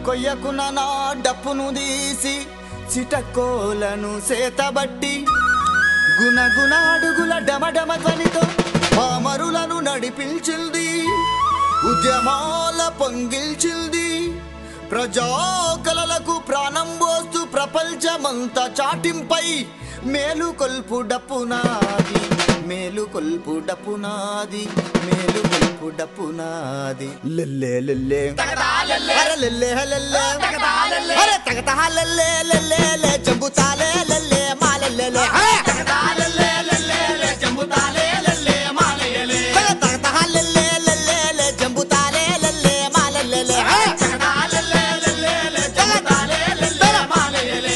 కొయ్యకున నా డప్పును తీసి చిటకోలను సేతబట్టి గుణగుణ అడుగుల డమడమ ధ్వనితో పామరులను నడిపించింది ఉద్యమాల పొంగిల్చింది ప్రజా కలలకు ప్రాణం పోస్తూ ప్రపంచమంతా చాటింపై మేలు కొల్పు డప్పునాది మేలు కొల్పు డప్పునాది మేలు కొల్పు డప్పునాది లెల్లే లెల్లే అరే లెల్లే లెల్లే అరే తగతా లెల్లే లెల్లే లే చెంబుతాలే లెల్లే మాలెల్లే తగతా లెల్లే లెల్లే లే చెంబుతాలే లెల్లే మాలెల్లే తగతా లెల్లే లెల్లే లే చెంబుతాలే లెల్లే మాలెల్లే తగతా లెల్లే లెల్లే లే చెంబుతాలే లెల్లే మాలెల్లే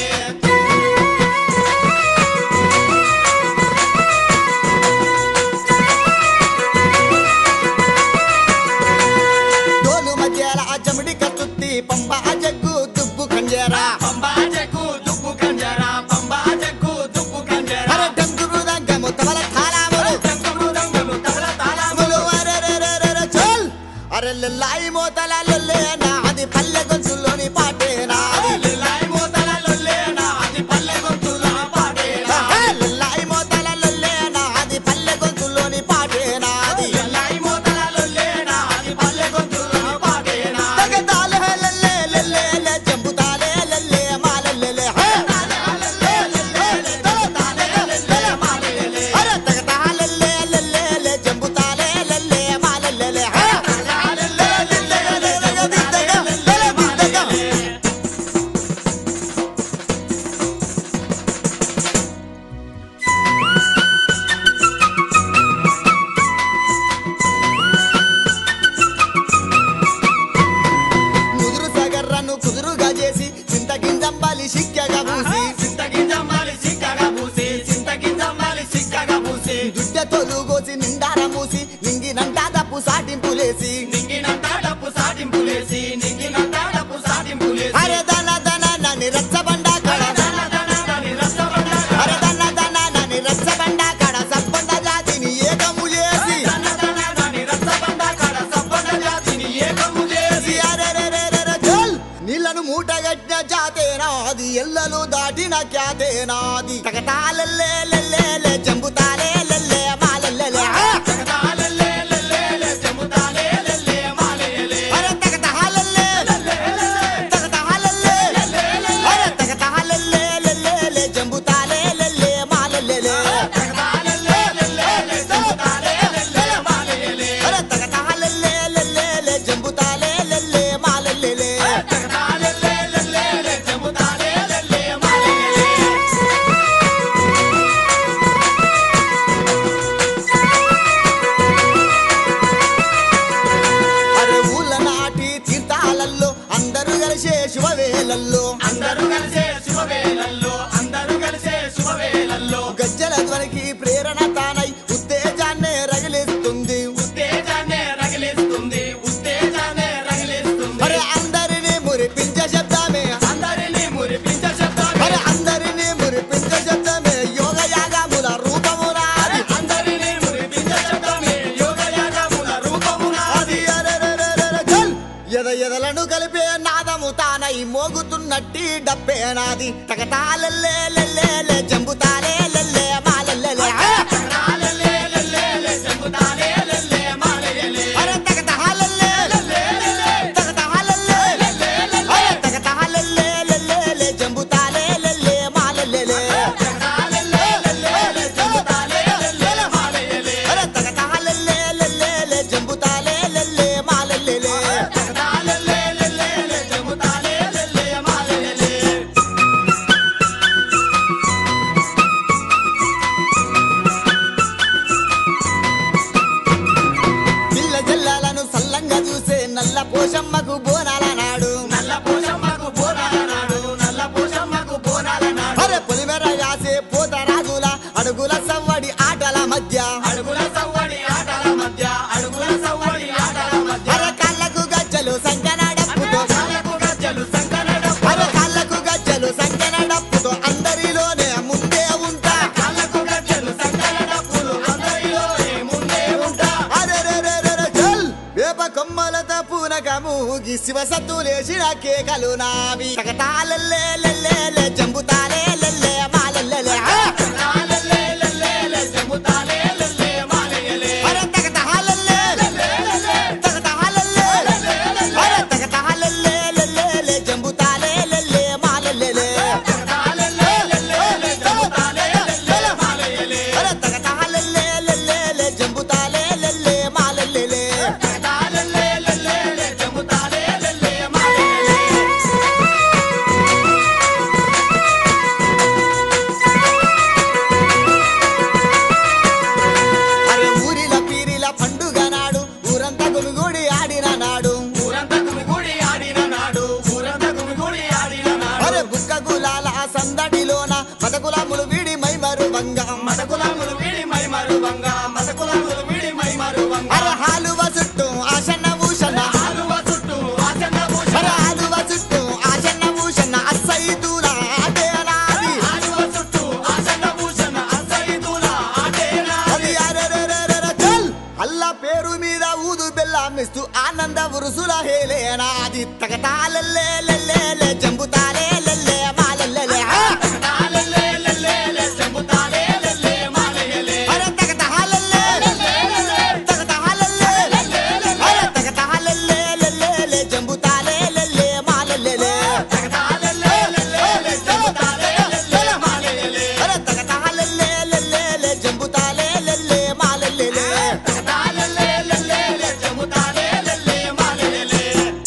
డోలు మధ్యల ఆ జమిడి కత్తుత్తి పంబ ఆ జగ్గు దుబ్బు కంజరా అరే డంగురు దంగము తవల తాళములు తాళములు అరే రే రే రే రే చల్ అరే లల్లాయి మోతల లల్లే నా అది పల్లె గొంతులోని పాటే నాది లల్లాయి మోతల లల్లే నా అది పల్లె గొంతులోని పాటే నాది తగదాలే లల్లే లల్లే లే చెంబుతాలే లల్లే మాలల్లే హే అరే తగదాలే లల్లే లే చెంబుతాలే లల్లే మాలల్లే హే ముదురు సగర్రను కుదురుగా చేసి చింతగింజంబాలి సిక్కగా పూసి దుడ్డ తొలుగోసి నిండార మూసి నింగినంట దప్పు సాటింపులేసి అరే దన దన నని రచ్చబండ కడ అరే దన దన నని రచ్చబండ కడ సప్పండ జాతిని ఏకము చేసి చేసి అరే రే రే రే రే చల్ నీళ్లను మూటగట్టిన జాతేనా అది ఎల్లలు దాటిన ఖ్యాతేనాది తగతాలెల్లే లెల్లే లే జంబుతాలే లెల్లే మాలెల్లే ఆ! అరే తగతాలెల్లే తగతాలెల్లే అరే తగతాలెల్లే లెల్లే లే జంబుతాలే లెల్లే మాలెల్లే అరే తగతాలెల్లే లెల్లే లే జంబుతాలే లెల్లే మాలెల్లే అరే ఊళ్ళ నాటి తీర్థాలల్లో అందరూ కలిసే శుభవేళల్లో అందరూ కలిసే శుభవేళల్లో అందరూ కలిసే శుభవేళల్లో గజ్జల ధ్వనికి ప్రేరణ తానై ఉత్తేజాన్నే రగిలిస్తుంది ఉత్తేజాన్నే రగిలిస్తుంది ఉత్తేజాన్నే రగిలిస్తుంది అరే అందరినీ మురిపించే శబ్దమే అందరినీ మురిపించే శబ్దమే అరే అందరినీ మురిపించే శబ్దమే యోగ యాగముల రూపమునాది అందరినీ మురిపించే శబ్దమే యోగయాగముల రూపమునాది అది అరే రే రే రే రే చల్ ఎద ఎదలను కలిపే నాదము తానై మోగుతున్నట్టి డబ్బే నాది తగతాలెల్లే లెల్లే లే జంబుతాలే లెల్లే మాలెల్లే ఆ! తగతాలెల్లే లెల్లే లే చెంబుతాలే లెల్లే మాలయలే అరే తగతాలెల్లే తగతాలెల్లే అరే తగతాలెల్లే లెల్లే లే జంబుతాలే లెల్లే మాలెల్లే తగతాలెల్లే లెల్లే లే చెంబుతాలే లెల్లే మాలయలే అరే తగతాలెల్లే లెల్లే లే జంబుతాలే లెల్లే మాలెల్లే తగతాలెల్లే లెల్లే లే చెంబుతాలే లెల్లే మాలయలే గీ శివసత్తు లేచిన కేకలు నావి తగతాలెల్లే లెల్లే లే జంబుతాలే లెల్లే మాలెల్లే ఆ! లల్లే లల్లే లే జంబుతాలే లల్లే మాలయలే అరే తగతాలెల్లే తగతాలెల్లే అరే తగతాలెల్లే లెల్లే లే జంబుతాలే లెల్లే మాలెల్లే లల్లే లల్లే లే జంబుతాలే లల్లే మాలయలే అరే తగతాలెల్లే లెల్లే లే జంబుతాలే లెల్లే మాలెల్లే లల్లే లల్లే లే జంబుతాలే లల్లే మాలయలే అరే ఊరిల పీరిల పండుగ నాడు ఊరంతా గుమిగూడి ఆడిన నాడు ఊరంతా గుమిగూడి ఆడిన నాడు ఊరంతా గుమిగూడి ఆడిన నాడు అరే బుక్క గులాల సందడిలోన పదకులములు వీడి మైమరు వంగ మతకులములు వీడి మై మరువంగా మతకులములు వీడి మై మరువంగా అరే హాలువ చుట్టూ ఆశన్న భూషణ ఆలువ చుట్టూ ఆచరణ భూషణ అరే హాలువ చుట్టూ ఆశన్న భూషణ అస్సైదుల ఆటేనాది ఆలువ చుట్టూ ఆచరణ భూషణ అసైదుల ఆటేనా అది అరెరెరెరెరె చల్ అల్లా పేరు మీద ఊదు బెల్లామిస్తూ ఆనంద ఉరుసుల హేలేనాది తగతాలెల్లే లెల్లే లే జంబుతాలే లెల్లే మాలెల్లే ఆ! లల్లే లల్లే లే జంబుతాలే లల్లే మాలయలే అరే తగతాలెల్లే తగతాలెల్లే అరే తగతాలెల్లే లెల్లే లే జంబుతాలే లెల్లే మాలెల్లే లల్లే లల్లే లే జంబుతాలే లల్లే మాలయలే అరే తగతాలెల్లే లెల్లే లే జంబుతాలే లెల్లే మాలెల్లే లల్లే లల్లే లే జంబుతాలే లల్లే మాలయలే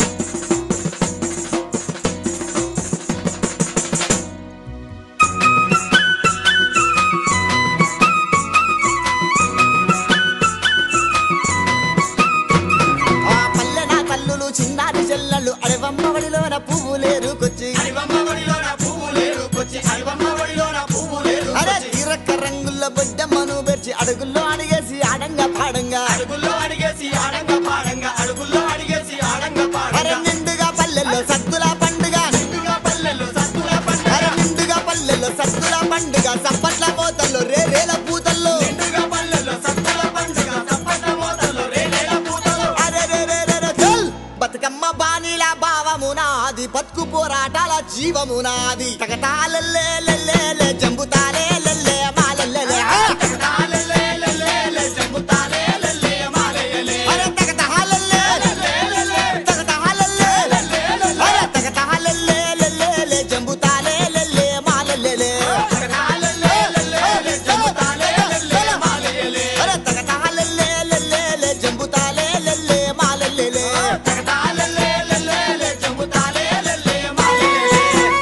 ఆ పల్లెన తల్లులు చిన్నారి చెల్లెళ్ళు అడవమ్మ వడిలోన పువ్వులేరుకొచ్చి అడివమ్మ ఒడిలోన పువ్వు లేరు కొచ్చి అడివమ్మ ఒడిలోన పువ్వు లేరు అరే కొచ్చి తీరక్క రంగుల్లో బొడ్డమ్మను పెరిచి అడుగుల్లో అడిగేసి ఆడంగా పాడంగా అడుగుల్లో అడిగేసి ఆడంగ పాడంగా అడుగుల్లో అడిగేసి ఆడంగ అరే పాడంగా నిండుగా పల్లెల్లో సత్తుల పండుగ నిండుగా పల్లెలు సత్తుల పండుగ అరే నిండుగా పల్లెల్లో సత్తుల పండుగ సప్పట్ల పోతల్లో రేరేల పూతల్లో నిండుగా పల్లెలు సత్తుల పండుగ సప్పట మోతలు రేలేల పూతలు అరే రే రే రే రే చల్ బతుకమ్మ బాణీల భావము నాది బతుకు పోరాటాల జీవము నాది తగతాలెల్లే లెల్లే లే జంబుతాలే లెల్లే మాలెల్లే ఆ! లల్లే లల్లే లే జంబుతాలే లల్లే మాలయలే అరే తగతాలెల్లే తగతాలెల్లే అరే తగతాలెల్లే లెల్లే లే జంబుతాలే లెల్లే మాలెల్లే లల్లే లల్లే లే జంబుతాలే లల్లే మాలయలే అరే తగతాలెల్లే లెల్లే లే జంబుతాలే లెల్లే మాలెల్లే లల్లే లల్లే లే జంబుతాలే లల్లే మాలయలే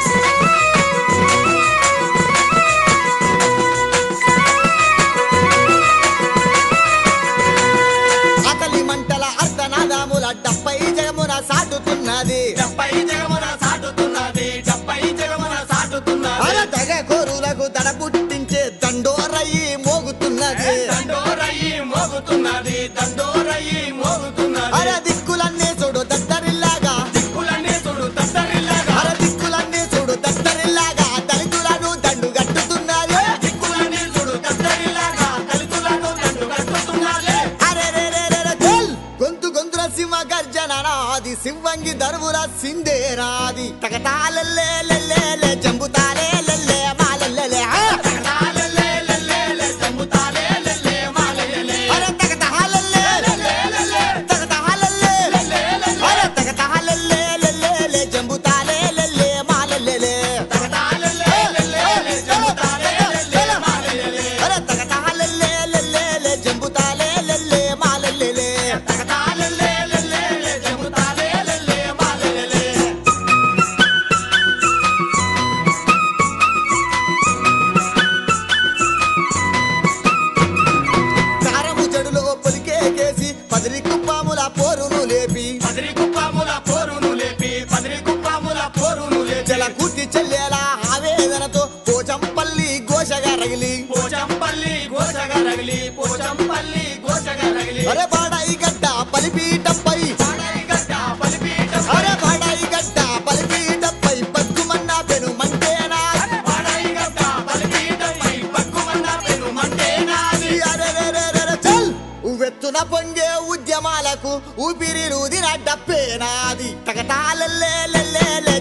ఆకలి మంటల అర్ధనాదాముల డప్పై జగమున సాటుతున్నది డప్పై జగమున సాటుతున్నది డప్పై జగమున సాటుతున్నది అర తెగ కోరులకు దడ పుట్టించే దండోరయి మోగుతున్నది దండోరయ్యి మోగుతున్నది దండోరయ్యి మోగుతున్నది అర దిక్కులన్నీ చూడు దద్దరిల్లాగా దిక్కులన్నీ చూడు తత్తరిల్లగా అర దిక్కులన్నీ చూడు దద్దరిల్లాగా దళితులను దండు గట్టుతున్నది దిక్కులన్నీ చూడు తత్తరిల్లగా దళితులను దండు కట్టుతున్నది అరే రే రే రే రే చల్! గొంతు గొంతుల సింహ గర్జన నాది సింహంగి దరువుల సిందే నాది తగతాలెల్లే లెల్లే లే జంబుతాలే లెల్లే మాలెల్లే ఆ! లల్లే లల్లే లే జంబుతాలే లల్లే మాలయలే అరే తగతాలెల్లే తగతాలెల్లే అరే తగతాలెల్లే లెల్లే లే జంబుతాలే లెల్లే మాలెల్లే తగతాలల్లే లల్లే లే జంబుతాలే లల్లే మాలయలే అరే తగతాలెల్లే లెల్లే లే జంబుతాలే లెల్లే మాలెల్లే తగతాలల్లే లల్లే లే జంబుతాలే లల్లే మాలయలే ఉద్యమాలకు ఊపిరి రూదిన డప్పే నాది తగతాలెల్లే లెల్లే లే